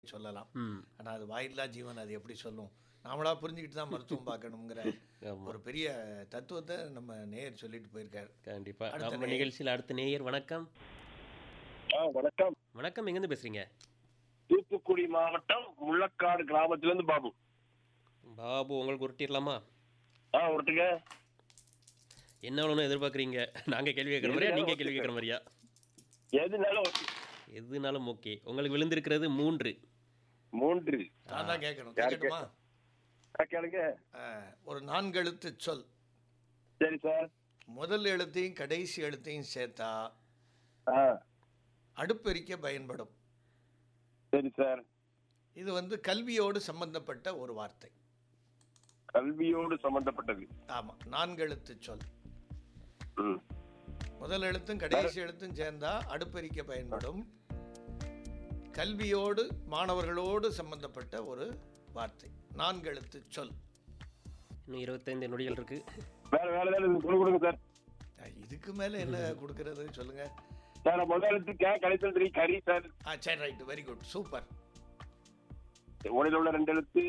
சொல்லலாம் ம் ஆனா அது வாயில்லா ஜீவன் அது எப்படி சொல்லும் நாமளா புரிஞ்சுக்கிட்டு தான் மருத்துவம் பார்க்கணுங்கிற ஆமா. ஒரு பெரிய தத்துவத்தை நம்ம நேயர் சொல்லிட்டு போயிருக்காரு கண்டிப்பா அடுத்த நம்ம நேயர். நிகழ்ச்சியில் அடுத்த நேயர் வணக்கம் ஆ வணக்கம் வணக்கம் எங்கேருந்து பேசுறீங்க தூத்துக்குடி மாவட்டம் முள்ளக்காடு கிராமத்துல இருந்து பாபு பாபு உங்களுக்கு உருட்டிடலாமா ஆ ஒருத்துங்க என்ன வேணும்னு எதிர்பார்க்குறீங்க நாங்க கேள்வி கேட்குற மாதிரியா நீங்க கேள்வி கேட்குற மாதிரியா எதுனாலும் okay. எதுனாலும் ஓகே உங்களுக்கு விழுந்திருக்கிறது மூன்று மூன்று நான் தான் கேட்கணும் யாரு கேட்கட்டுமா ஆ, கேளுங்க ஆஹ், ஒரு நான்கு எழுத்து சொல் சரி சார் முதல் எழுத்தையும் கடைசி எழுத்தையும் சேர்த்தா ஆ அடுப்பெரிக்க பயன்படும் சரி சார் இது வந்து கல்வியோடு சம்பந்தப்பட்ட ஒரு வார்த்தை கல்வியோடு சம்பந்தப்பட்டது ஆமா நான்கு எழுத்து சொல் ம் முதல் எழுத்தும் கடைசி எழுத்தும் சேர்ந்தா அடுப்பெரிக்க பயன்படும் கல்வியோடு மாணவர்களோடு சம்பந்தப்பட்ட ஒரு வார்த்தை நான்கு எழுத்து சொல் இன்னும் இருபத்தைந்து நொடிகள் இருக்கு வேற வேற ஏதாவது கொடு கொடுங்க சார் அஹ், இதுக்கு மேல என்ன கொடுக்கறது சொல்லுங்க சார் முதல் எழுத்து கே கடைசி த்ரீ கரி சார் ஆ சரி ரைட் வெரி குட் சூப்பர் உடையில உள்ள ரெண்டு எழுத்து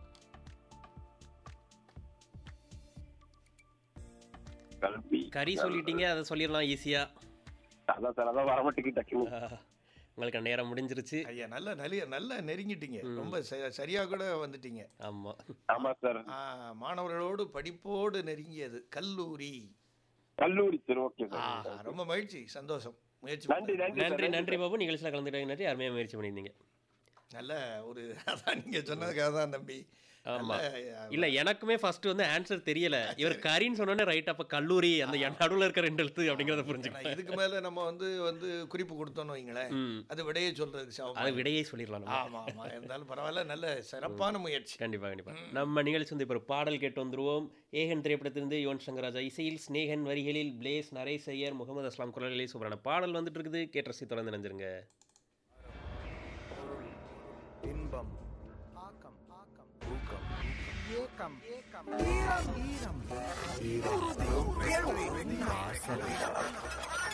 கல்வி கறி சொல்லிட்டீங்க அதை சொல்லிடலாம் ஈஸியா அதான் சார் அதான் வரமாட்டேங்குது டக்குனு உங்களுக்கு நேரம் முடிஞ்சிருச்சு ஐயா நல்ல நல்ல நல்லா நெருங்கிட்டீங்க ரொம்ப ச- சரியா கூட வந்துட்டீங்க ஆமா ஆமா சார் ஆ, மாணவர்களோடு படிப்போடு நெருங்கியது கல்லூரி கல்லூரி சரி ஓகே ஆ, சார் ரொம்ப மகிழ்ச்சி சந்தோஷம் முயற்சி நன்றி பண்ணது. நன்றி நன்றி சார் நன்றி பாபு நிகழ்ச்சியில் கலந்துட்டாங்க நன்றி அருமையாக முயற்சி பண்ணியிருந்தீங்க நல்ல ஒரு அதான் நீங்க சொன்னதுக்காக தான் தம்பி ஆமா நல்ல, இல்ல எனக்குமே ஃபர்ஸ்ட் வந்து ஆன்சர் தெரியல இவர் கரின்னு சொன்னோன்னே ரைட் அப்ப கல்லூரி அந்த நடுவுல இருக்க ரெண்டு எழுத்து அப்படிங்கறத ஏன்னா புரிஞ்சுக்கிட்டேன் இதுக்கு மேல நம்ம வந்து வந்து குறிப்பு கொடுத்தோம்னு வைங்களேன் ம். அது விடையே சொல்றதுக்கு சமமா அது விடையே சொல்லிடலாம் நம்ம. ஆமா ஆமா இருந்தாலும் பரவாயில்ல நல்ல சிறப்பான முயற்சி கண்டிப்பா கண்டிப்பா நம்ம நிகழ்ச்சி வந்து இப்போ ஒரு பாடல் கேட்டு வந்துருவோம் ஏகன் திரைப்படத்திலிருந்து யுவன் சங்கர் ராஜா இசையில் ஸ்நேகன் வரிகளில் பிளேஸ் நரேஷ் ஐயர் முகமது அஸ்லாம் குரலிலே சூப்பரான பாடல் வந்துட்டு இருக்குது கேட்டு ரசி தொடர்ந்து நினைஞ்சிருங்க இன்பம் ஆக்கம் ஆக்கம் ஊக்கம் ஏக்கம் ஏக்கம் ஈரம் ஈரம் ஈரம் கேள்வி ஆசை